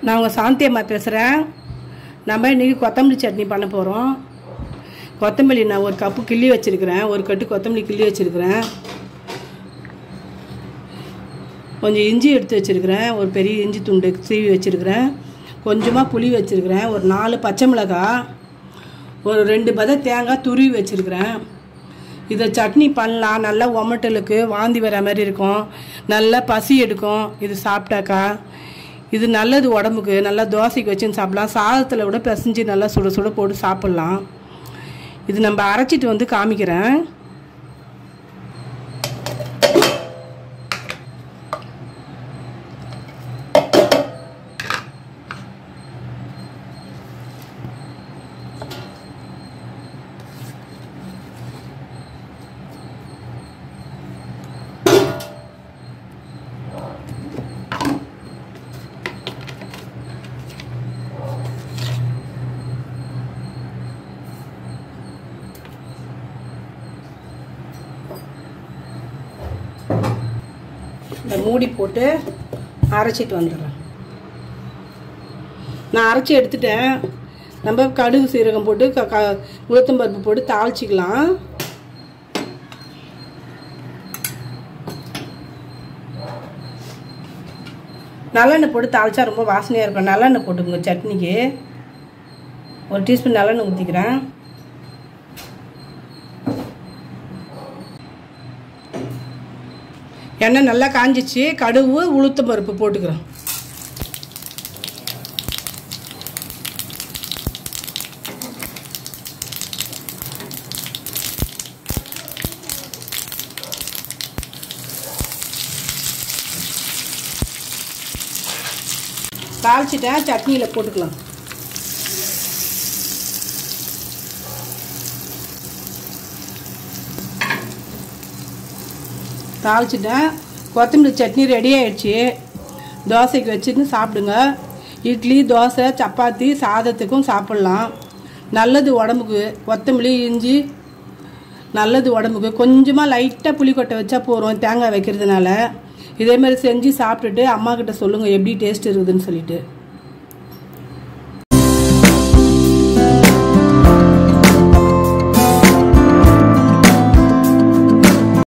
நான் உங்கள் சாந்தி அம்மா பேசுகிறேன் நம்ம இன்றைக்கி கொத்தமல்லி சட்னி பண்ண போகிறோம் கொத்தமல்லி நான் ஒரு கப்பு கிள்ளி வச்சுருக்கிறேன் ஒரு கட்டு கொத்தமல்லி கிள்ளி வச்சுருக்கிறேன் கொஞ்சம் இஞ்சி எடுத்து வச்சுருக்கிறேன் ஒரு பெரிய இஞ்சி துண்டு சீவி வச்சுருக்கிறேன் கொஞ்சமாக புளி வச்சுருக்கிறேன் ஒரு நாலு பச்சை மிளகாய் ஒரு ரெண்டு பத தேங்காய் துருவி வச்சுருக்கிறேன் இதை சட்னி பண்ணலாம் நல்லா ஒமட்டலுக்கு வாந்தி வர மாதிரி இருக்கும் நல்லா பசி எடுக்கும் இது சாப்பிட்டாக்கா இது நல்லது உடம்புக்கு நல்லா தோசைக்கு வச்சுன்னு சாப்பிடலாம் சாதத்தில் கூட பிசைஞ்சு நல்லா சுட சுட போட்டு சாப்பிட்லாம் இது நம்ம அரைச்சிட்டு வந்து காமிக்கிறேன் இந்த மூடி போட்டு அரைச்சிட்டு வந்துடுறேன் நான் அரைச்சி எடுத்துட்டேன் நம்ம கடுகு சீரகம் போட்டு க க உளுத்தம்பருப்பு போட்டு தாளிச்சிக்கலாம் நல்லெண்ணெய் போட்டு தாளிச்சா ரொம்ப வாசனையாக இருக்கும் நல்லெண்ணெய் போட்டுக்கோங்க சட்னிக்கு ஒரு டீஸ்பூன் நல்லெண்ணெய் ஊற்றிக்கிறேன் எண்ணெய் நல்லா காஞ்சிச்சு கடுகு உளுத்தம் பருப்பு போட்டுக்கிறோம் தாளிச்சிட்டேன் சட்னியில் போட்டுக்கலாம் தாளிச்சிட்டேன் கொத்தமல்லி சட்னி ரெடி ஆயிடுச்சு தோசைக்கு வச்சுட்டு சாப்பிடுங்க இட்லி தோசை சப்பாத்தி சாதத்துக்கும் சாப்பிட்லாம் நல்லது உடம்புக்கு கொத்தமல்லி இஞ்சி நல்லது உடம்புக்கு கொஞ்சமாக லைட்டாக புளிக்கொட்டை வச்சா போகிறோம் தேங்காய் வைக்கிறதுனால இதே மாதிரி செஞ்சு சாப்பிட்டுட்டு அம்மா கிட்ட சொல்லுங்கள் எப்படி டேஸ்ட் இருக்குதுன்னு சொல்லிட்டு